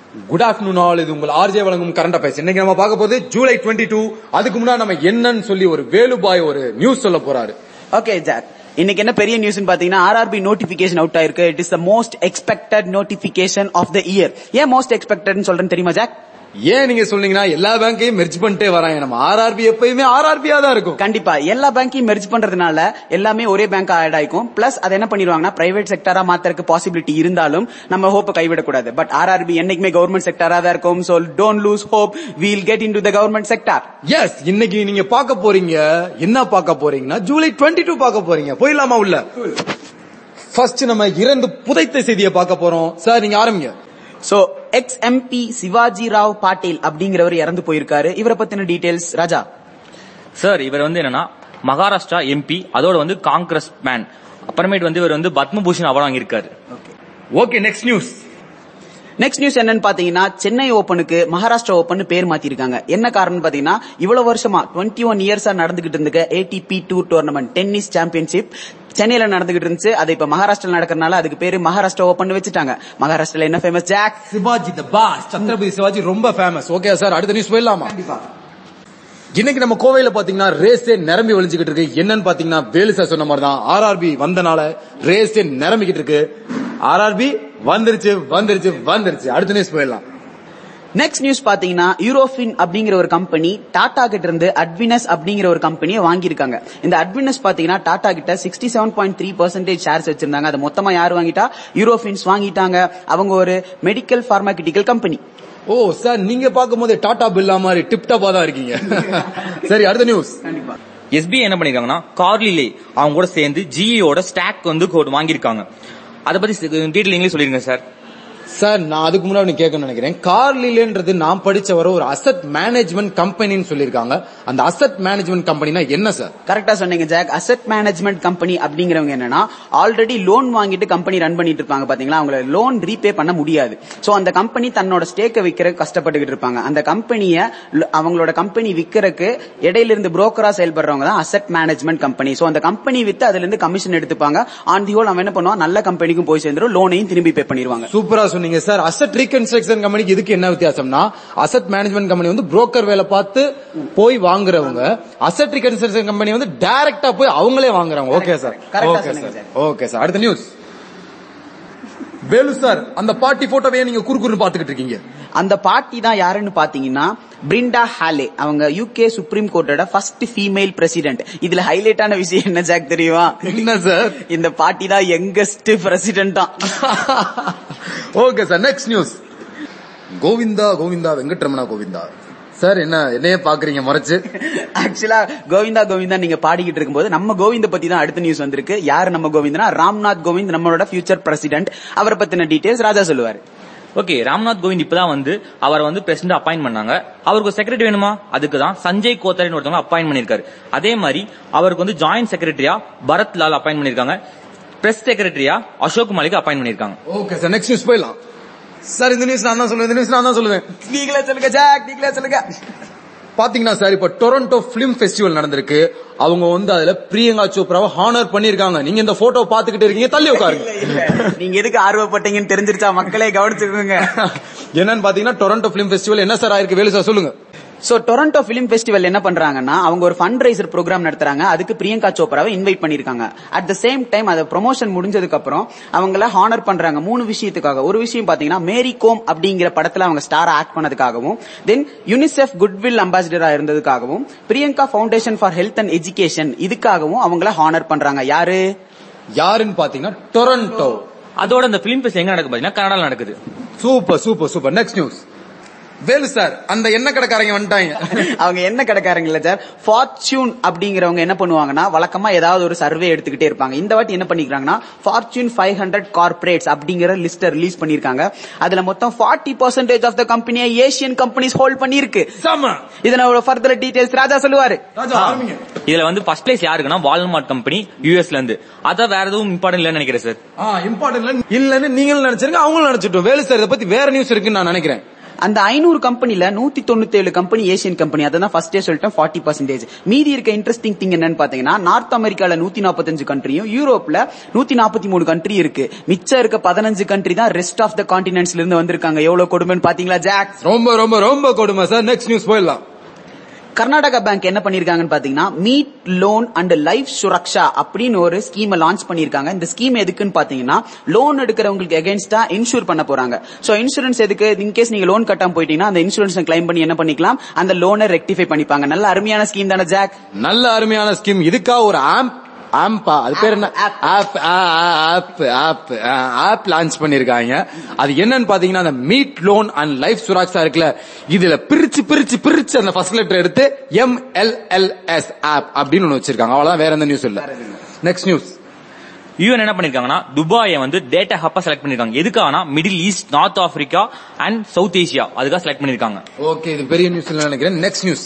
Good afternoon all இது உங்கள் RJ வழங்கும் கரண்ட் அஃபேர்ஸ் இன்னைக்கு நம்ம பார்க்க போது ஜூலை டுவெண்ட்டி டூ அதுக்கு முன்னாடி நம்ம என்னன்னு சொல்லி ஒரு வேலுபாய் ஒரு நியூஸ் சொல்ல போறாரு ஓகே ஜாக் இன்னைக்கு என்ன பெரிய நியூஸ் பாத்தீங்கன்னா ஆர்ஆர்பி நோட்டிபிகேஷன் அவுட் ஆயிருக்கு it is the most expected notification of the year ஏன் மோஸ்ட் எக்ஸ்பெக்டட் சொல்றேன்னு தெரியுமா ஜாக் ஏன் நீங்க சொன்னீங்கன்னா எல்லா பேங்கையும் மெர்ஜ் பண்ணிட்டே வராங்க நம்ம ஆர்ஆர்பி எப்பயுமே ஆர்ஆர்பியா தான் இருக்கும் கண்டிப்பா எல்லா பேங்கையும் மெர்ஜ் பண்றதுனால எல்லாமே ஒரே பேங்க் ஆட் ஆயிக்கும் பிளஸ் அதை என்ன பண்ணிடுவாங்கன்னா பிரைவேட் செக்டரா மாத்தறதுக்கு பாசிபிலிட்டி இருந்தாலும் நம்ம ஹோப்பை கைவிடக்கூடாது பட் ஆர்ஆர்பி என்னைக்குமே கவர்மெண்ட் செக்டரா தான் இருக்கும் so don't lose hope we'll get into the government sector yes இன்னைக்கு நீங்க பார்க்க போறீங்க என்ன பார்க்க போறீங்கன்னா ஜூலை டுவெண்ட்டி டூ பார்க்க போறீங்க போயிடலாமா உள்ள ஃபர்ஸ்ட் நம்ம இறந்து புதைத்த செய்தியை பார்க்க போறோம் சார் நீங்க ஆரம்பிங்க so ex MP Shivaji Rao Patil அப்படிங்கிறவர் இறந்து போயிருக்காரு இவரை பத்தின டீடைல்ஸ் ராஜா சார் இவர் வந்து என்னன்னா மகாராஷ்டிரா எம்பி அதோட வந்து காங்கிரஸ் மேன் அப்புறமேட்டு வந்து இவர் வந்து பத்மபூஷன் அவார்டு வாங்கியிருக்காரு okay next news next news என்னன்னு பாத்தீங்கன்னா சென்னை ஓபனுக்கு மகாராஷ்டிரா ஓபன் பேர் மாத்திருக்காங்க என்ன காரணம் பாத்தீங்கன்னா இவ்வளவு வருஷமா டுவெண்ட்டி ஒன் இயர்ஸா நடந்துகிட்டு இருந்துக்க ATP tour tournament tennis championship சென்னையில நடந்துகிட்டு இருந்துச்சு அது இப்ப மகாராஷ்டிரா நடக்கறனால அதுக்கு பேரு மகாராஷ்டிரா ஓபன் வச்சுட்டாங்க மகாராஷ்டிரால என்ன ஃபேமஸ் ஜாக் சிவாஜி த பாஸ் சத்ரபதி சிவாஜி ரொம்ப ஃபேமஸ் ஓகே சார் அடுத்த நியூஸ் போயிடலாமா இன்னைக்கு நம்ம கோவையில பாத்தீங்கன்னா ரேஸே நிரம்பி வலிச்சுக்கிட்டு இருக்கு என்னன்னு பாத்தீங்கன்னா வேலு சார் சொன்ன மாதிரி தான் ஆர்ஆர்பி வந்தனால ரேஸே நிரம்பிக்கிட்டு இருக்கு ஆர்ஆர்பி வந்துருச்சு வந்துருச்சு வந்துருச்சு அடுத்த நியூஸ் போயிடலாம் நெக்ஸ்ட் நியூஸ் பாத்தீங்கன்னா யூரோஃபின் அப்படிங்கிற ஒரு கம்பெனி டாடா கிட்ட இருந்து அட்வினஸ் அப்படிங்கிற ஒரு கம்பெனியை வாங்கியிருக்காங்க இந்த அட்வினஸ் பாத்தீங்கன்னா டாடா கிட்ட sixty seven point three percentage shares வச்சிருந்தாங்க அதை மொத்தமா யார் வாங்கிட்டா யூரோஃபின்ஸ் வாங்கிட்டாங்க அவங்க ஒரு மெடிக்கல் பார்மாகிட்டிக்கல் கம்பெனி ஓ சார் நீங்க பார்க்கும்போது டாடா பில்லா மாதிரி டிப் டாப்பா தான் இருக்கீங்க சரி அடுத்த நியூஸ் எஸ்பிஐ என்ன பண்ணிருக்காங்கன்னா கார்லிலே அவங்க கூட சேர்ந்து ஜிஇயோட ஸ்டாக் வந்து கோட் வாங்கியிருக்காங்க அதை பத்தி டீட்டெயில் நீங்களே சொல்லிருங்க சார் சார் நான் அதுக்கு முன்னாடி கேட்கணும்னு நினைக்கிறேன் கார்லிலேன்றது நான் படிச்ச வர ஒரு அசட் மேனேஜ்மெண்ட் கம்பெனின்னு சொல்லியிருக்காங்க அந்த அசட் மேனேஜ்மெண்ட் கம்பெனினா என்ன சார் கரெக்டா சொன்னீங்க ஜாக் அசெட் மேனேஜ்மெண்ட் கம்பெனி அப்படிங்கிறவங்க என்னன்னா ஆல்ரெடி லோன் வாங்கிட்டு கம்பெனி ரன் பண்ணிட்டு இருப்பாங்க பாத்தீங்களா அவங்கள லோன் ரீபே பண்ண முடியாது சோ அந்த கம்பெனி தன்னோட ஸ்டேக்கை விற்கிற கஷ்டப்பட்டுக்கிட்டு இருப்பாங்க அந்த கம்பெனிய அவங்களோட கம்பெனி விற்கிறதுக்கு இடையில இருந்து புரோக்கரா செயல்படுறவங்க தான் அசெட் மேனேஜ்மெண்ட் கம்பெனி சோ அந்த கம்பெனி வித்து அதுல இருந்து கமிஷன் எடுத்துப்பாங்க ஆன் தி ஹோல் அவன் என்ன பண்ணுவான் நல்ல கம்பெனிக்கும் போய் சேர்ந்துரும் லோனையும் திரும்பி பே பண்ணிடுவாங்க சூப்பரா சொன்னீங்க சார் அசட் ரீகன்ஸ்ட்ரக்ஷன் கம்பெனிக்கு இதுக்கு என்ன வித்தியாசம்னா அசட் மேனேஜ்மெண்ட் கம்பெனி வந்து புரோக்கர் வேலை பார்த்து போய் வாங்குறவங்க அசட் ரீகன்ஸ்ட்ரக்ஷன் கம்பெனி வந்து டைரக்டா போய் அவங்களே வாங்குறாங்க ஓகே சார் Correct ஆ ஓகே சொன்னீங்க சார் ஓகே சார் அடுத்த நியூஸ் வேலு சார் அந்த பார்ட்டி போட்டோவே நீங்க குறுக்குறுன்னு பாத்துக்கிட்டு இருக்கீங்க அந்த பார்ட்டி தான் யாருன்னு பாத்தீங்கன்னா பிரிண்டா ஹாலே அவங்க யூகே சுப்ரீம் கோர்ட்டோட ஃபர்ஸ்ட் ஃபீமேல் பிரசிடென்ட் இதுல ஹைலைட்டான விஷயம் என்ன ஜாக் தெரியுமா என்ன சார் இந்த பார்ட்டி தான் யங்கஸ்ட் பிரசிடென்ட் தான் okay sir next news Govinda Govinda Venkataramana Govinda sir என்ன என்னையே பாக்குறீங்க முறைச்சு ஆக்சுவலா கோவிந்தா கோவிந்தா நீங்க பாடிக்கிட்டு இருக்கும்போது நம்ம கோவிந்த பத்தி தான் அடுத்த நியூஸ் வந்திருக்கு யாரு நம்ம கோவிந்தனா ராம்நாத் கோவிந்த் நம்மளோட ஃபியூச்சர் பிரசிடென்ட் அவரை பத்தின டீடைல்ஸ் ராஜா சொல்லுவாரு ஓகே ராம்நாத் கோவிந்த் இப்பதான் வந்து அவர் வந்து பிரசிடண்ட் அப்பாயின் பண்ணாங்க அவருக்கு செக்ரட்டரி வேணுமா அதுக்கு தான் சஞ்சய் கோத்தரின்னு ஒருத்தவங்க அப்பாயின் பண்ணிருக்காரு அதே மாதிரி அவருக்கு வந்து ஜாயிண்ட் செக்ரட்டரியா பரத் லால் அப்பாயின் பண்ணிருக்காங்க பிரஸ் செக்ரட்டரியா அசோக் மாலிக் அப்பாயின் பண்ணிருக்காங்க ஓகே சார் நெக்ஸ்ட் நியூஸ் போயிடலாம் சார் இந்த நியூஸ் நான் தான் சொல்லுவேன் இந்த நியூஸ் நான் தான் சொல்லுவேன் நீங்களே சொல்லுங்க ஜாக் நீங்களே சொல்லுங்க பாத்தீங்கன்னா சார் இப்ப டொரண்டோ பிலிம் ஃபெஸ்டிவல் நடந்திருக்கு அவங்க வந்து அதுல பிரியங்கா சோப்ராவை ஹானர் பண்ணிருக்காங்க நீங்க இந்த போட்டோ பாத்துக்கிட்டு இருக்கீங்க தள்ளி உட்காருங்க நீங்க எதுக்கு ஆர்வப்பட்டீங்கன்னு தெரிஞ்சிருச்சா மக்களே கவனிச்சுக்கோங்க என்னன்னு பாத்தீங்கன்னா டொரண்டோ பிலிம் ஃபெஸ்டிவல் என்ன சார் ஆயிருக்கு வேலு சார் சொல்லுங்க சோ டொரண்டோ பிலிம் ஃபெஸ்டிவல் என்ன பண்றாங்கன்னா அவங்க ஒரு ஃபண்ட் ரைசர் ப்ரோக்ராம் நடத்துறாங்க அதுக்கு பிரியங்கா சோப்ராவை இன்வைட் பண்ணிருக்காங்க அட் த சேம் டைம் அது ப்ரொமோஷன் முடிஞ்சதுக்கு அப்புறம் அவங்கள ஹானர் பண்றாங்க மூணு விஷயத்துக்காக ஒரு விஷயம் பாத்தீங்கன்னா மேரி கோம் அப்படிங்கிற படத்துல அவங்க ஸ்டார் ஆக்ட் பண்ணதுக்காகவும் தென் யுனிசெஃப் குட்வில் அம்பாசிடரா இருந்ததுக்காகவும் Priyanka foundation for health and education இதுக்காகவும் அவங்கள ஹானர் பண்றாங்க யாரு யாருன்னு பாத்தீங்கன்னா டொரண்டோ அதோட இந்த பிலிம் ஃபெஸ்ட் எங்க நடக்குது பாத்தீங்கன்னா கனடால நடக்குது super super super next news Velu sir அந்த எண்ணெய் கடைக்காரங்க வந்துட்டாங்க அவங்க என்ன கடைக்காரங்க இல்ல சார் ஃபார்ச்சூன் அப்படிங்கிறவங்க என்ன பண்ணுவாங்கன்னா வழக்கமா ஏதாவது ஒரு சர்வே எடுத்துக்கிட்டே இருப்பாங்க இந்த வாட்டி என்ன பண்ணிக்கிறாங்கன்னா ஃபார்ச்சூன் ஃபைவ் ஹண்ட்ரட் கார்பரேட்ஸ் அப்படிங்கிற லிஸ்ட் ரிலீஸ் பண்ணிருக்காங்க அதுல மொத்தம் ஃபார்ட்டி பர்சன்டேஜ் ஆஃப் த கம்பெனியை ஏசியன் கம்பெனிஸ் ஹோல்ட் பண்ணிருக்கு செம இதனோட ஃபர்தர் டீடைல்ஸ் ராஜா சொல்லுவாரு ராஜா ஆரம்பிங்க இதுல வந்து ஃபர்ஸ்ட் பிளேஸ் யாருக்குன்னா வால்மார்ட் கம்பெனி யூஎஸ்ல இருந்து அதான் வேற எதுவும் இம்பார்ட்டன்ட் இல்லைன்னு நினைக்கிறேன் சார் ஆ இம்பார்ட்டன்ட் இல்லன்னு நீங்களும் நினைச்சிருங்க அவங்களும் நினைச்சிட்டோம் வேலு சார் இதை பத்தி வேற நியூஸ் இருக்குன்னு நான் நினைக்கிறேன் அந்த ஐநூறு கம்பெனில நூத்தி தொண்ணூத்தி ஏழு கம்பெனி ஏசியன் கம்பெனி அதான் ஃபர்ஸ்டே சொல்லிட்டேன் ஃபார்ட்டி பர்சன்டேஜ் மீதி இருக்க இன்ட்ரெஸ்டிங் திங் என்னன்னு பாத்தீங்கன்னா நார்த் அமெரிக்கால நூத்தி நாற்பத்தஞ்சு கண்ட்ரியும் யூரோப்ல நூத்தி நாற்பத்தி மூணு கண்ட்ரி இருக்கு மிச்சம் இருக்க பதினஞ்சு கண்ட்ரி தான் ரெஸ்ட் ஆஃப் த கான்டினென்ட்ஸ்ல இருந்து வந்திருக்காங்க எவ்வளவு கொடுமைன்னு பாத்தீங்களா ஜாக் ரொம்ப ரொம்ப ரொம்ப கொடுமை சார் நெக்ஸ்ட் நியூஸ் போயிடலாம் கர்நாடகா பேங்க் என்ன பண்ணிருக்காங்கன்னு பாத்தீங்கன்னா மீட் லோன் அண்ட் லைஃப் சுரக்ஷா அப்படின்னு ஒரு ஸ்கீமை லான்ச் பண்ணிருக்காங்க இந்த ஸ்கீம் எதுக்குன்னு பாத்தீங்கன்னா லோன் எடுக்கிறவங்களுக்கு எகேன்ஸ்டா இன்சூர் பண்ண போறாங்க சோ இன்சூரன்ஸ் எதுக்கு இன்கேஸ் நீங்க லோன் கட்டாம போயிட்டீங்கன்னா அந்த இன்சூரன்ஸ் கிளைம் பண்ணி என்ன பண்ணிக்கலாம் அந்த லோனை ரெக்டிஃபை பண்ணிப்பாங்க நல்ல அருமையான ஸ்கீம் தானே ஜாக் நல்ல அருமையான ஸ்கீம் இதுக்கா ஒரு ஆம்ப் ஆம்பா அது பேர் என்ன App. App app app app launch பண்ணிருக்காங்க அது என்னன்னு பாத்தீங்கன்னா அந்த meet loan and life Suraksha இருக்குல்ல இதுல பிரிச்சு பிரிச்சு பிரிச்சு அந்த ஃபர்ஸ்ட் லெட்டர் எடுத்து M L L S app அப்படின்னு ஒண்ணு வச்சிருக்காங்க அவ்வளவுதான் வேற எந்த நியூஸ் இல்ல நெக்ஸ்ட் நியூஸ் யூஎன் என்ன பண்ணிருக்காங்கன்னா துபாயை வந்து டேட்டா ஹப்பா செலக்ட் பண்ணிருக்காங்க எதுக்காகனா middle east north Africa and south Asia அதுக்காக செலக்ட் பண்ணிருக்காங்க ஓகே இது பெரிய நியூஸ் இல்ல நினைக்கிறேன் நெக்ஸ்ட் நியூஸ்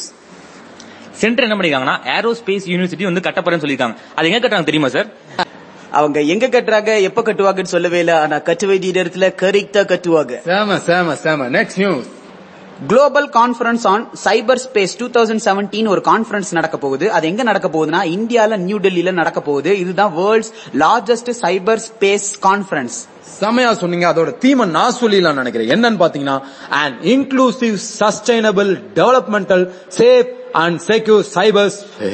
சென்டர் என்ன பண்ணிருக்காங்கன்னா ஏரோஸ்பேஸ் யூனிவர்சிட்டி வந்து கட்டப்படுறேன்னு சொல்லிருக்காங்க அது எங்க கட்டுறாங்க தெரியுமா சார் அவங்க எங்க கட்டுறாங்க எப்ப கட்டுவாங்கன்னு சொல்லவே இல்ல ஆனா கட்ட வேண்டிய இடத்துல கரெக்டா கட்டுவாங்க same same same next news global conference on cyber space two thousand seventeen ஒரு கான்ஃபரன்ஸ் நடக்க போகுது அது எங்க நடக்க போகுதுன்னா இந்தியால நியூ டெல்லியில நடக்க போகுது இதுதான் world's largest cyber space conference செமையா சொன்னீங்க அதோட தீமை நான் சொல்லிடலாம் நினைக்கிறேன் என்னன்னு பாத்தீங்கன்னா and inclusive sustainable developmental safe and secure cyber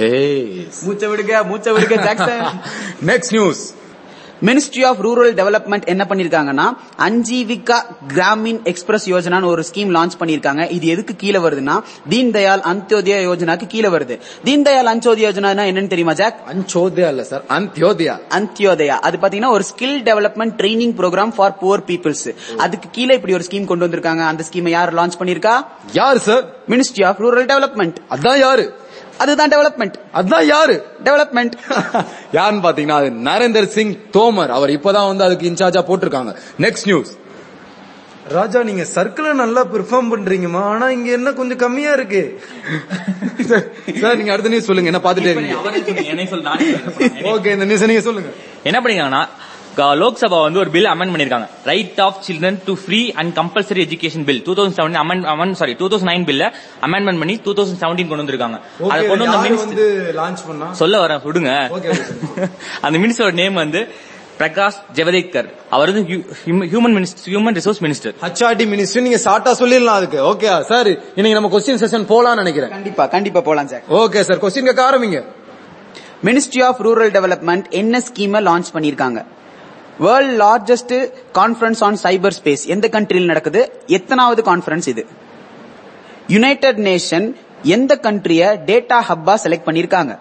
space மூச்ச விடுங்க மூச்ச விடுங்க Jackson next news ministry of rural development என்ன பண்ணிருக்காங்கன்னா அஞ்சீவிகா கிராமின் எக்ஸ்பிரஸ் யோஜனான்னு ஒரு ஸ்கீம் லான்ச் பண்ணிருக்காங்க இது எதுக்கு கீழே வருதுன்னா தீன் தயாள் அந்தியோதயா யோஜனாக்கு கீழே வருது தீன் தயாள் அந்தியோதயா யோஜனா என்னன்னு தெரியுமா ஜாக் அஞ்சோதயா இல்ல சார் அந்தியோதயா அந்தியோதயா அது பாத்தீங்கன்னா ஒரு skill development training program for poor peoples அதுக்கு கீழே இப்படி ஒரு ஸ்கீம் கொண்டு வந்திருக்காங்க அந்த ஸ்கீமை யார் லான்ச் பண்ணிருக்கா யாரு sir ministry of rural development அதான் யாரு அதுதான் டெவலப்மெண்ட் அதான் யாரு டெவலப்மெண்ட் யாருன்னு பாத்தீங்கன்னா அது நரேந்தர் சிங் தோமர் அவர் இப்பதான் வந்து அதுக்கு இன்சார்ஜா போட்டிருக்காங்க நெக்ஸ்ட் நியூஸ் ராஜா நீங்க சர்க்கிள நல்லா பெர்ஃபார்ம் பண்றீங்கம்மா ஆனா இங்க என்ன கொஞ்சம் கம்மியா இருக்கு சார் நீங்க அடுத்த நியூஸ் சொல்லுங்க என்ன பாத்துட்டே இருக்கீங்க ஓகே இந்த நியூஸ் நீங்க சொல்லுங்க என்ன பண்ணிருக்காங்கன்னா க- லோக்சபா வந்து ஒரு பில் அமெண்ட் பண்ணிருக்காங்க right of children to free and compulsory education bill two thousand seven amend sorry two thousand nine பில்ல அமெண்ட்மெண்ட் பண்ணி டூ தௌசண்ட் செவன்டீன் கொண்டு வந்திருக்காங்க அதை கொண்டு வந்த யாரு மினிஸ்டர் வந்து லான்ச் பண்ணா சொல்ல வரேன் விடுங்க Okay, okay. அந்த மினிஸ்டரோட நேம் வந்து பிரகாஷ் ஜவடேக்கர் அவர் வந்து human minister human resource minister HRD minister நீங்க ஷார்ட்டா சொல்லிடலாம் அதுக்கு ஓகே சார் இன்னைக்கு நம்ம கொஸ்டின் செஷன் போலாம்னு நினைக்கிறேன் கண்டிப்பா கண்டிப்பா போலாம் சார் ஓகே சார் கொஸ்டின் கேட்க ஆரம்பிங்க மினிஸ்ட்ரி ஆஃப் ரூரல் டெவலப்மெண்ட் என்ன ஸ்கீமை லான்ச் பண்ணிருக்காங்க world largest conference on cyber space எந்த கண்ட்ரியில் நடக்குது எத்தனாவது கான்ஃபரன்ஸ் இது யுனைடெட் நேஷன் எந்த கண்ட்ரிய டேட்டா ஹப்பா செலக்ட் பண்ணிருக்காங்க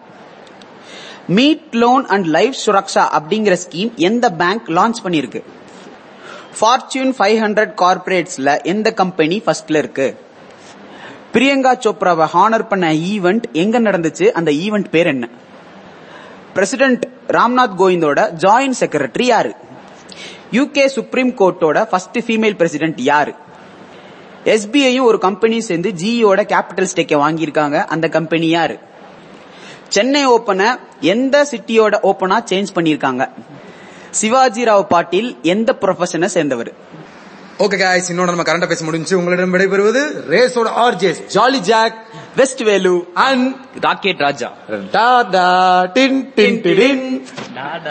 meet loan and life Suraksha அப்படிங்கிற ஸ்கீம் எந்த பேங்க் லான்ச் பண்ணிருக்கு ஃபார்ச்சூன் ஃபைவ் ஹண்ட்ரட் கார்பரேட்ஸ்ல எந்த கம்பெனி ஃபர்ஸ்ட்ல இருக்கு பிரியங்கா சோப்ராவை ஹானர் பண்ண ஈவெண்ட் எங்க நடந்துச்சு அந்த ஈவெண்ட் பேர் என்ன பிரசிடென்ட் ராம்நாத் கோவிந்தோட ஜாயின்ட் செக்ரட்டரி யாரு யூகே சுப்ரீம் கோர்ட்டோட ஃபர்ஸ்ட் ஃபீமேல் பிரசிடென்ட் யாரு எஸ்பிஐயும் ஒரு கம்பெனி சேர்ந்து ஜியோட கேபிட்டல் ஸ்டேக்கை வாங்கியிருக்காங்க அந்த கம்பெனி யாரு சென்னை ஓபனை எந்த சிட்டியோட ஓபனா சேஞ்ச் பண்ணிருக்காங்க சிவாஜி ராவ் பாட்டீல் எந்த ப்ரொஃபஷனை சேர்ந்தவர் ஓகே காய்ஸ் இன்னொரு நம்ம கரண்டா பேச முடிஞ்சு உங்களிடம் விடைபெறுவது ரேஸோட RJs jolly Jack west Velu and rocket Raja ta-ta டின் டின் டின்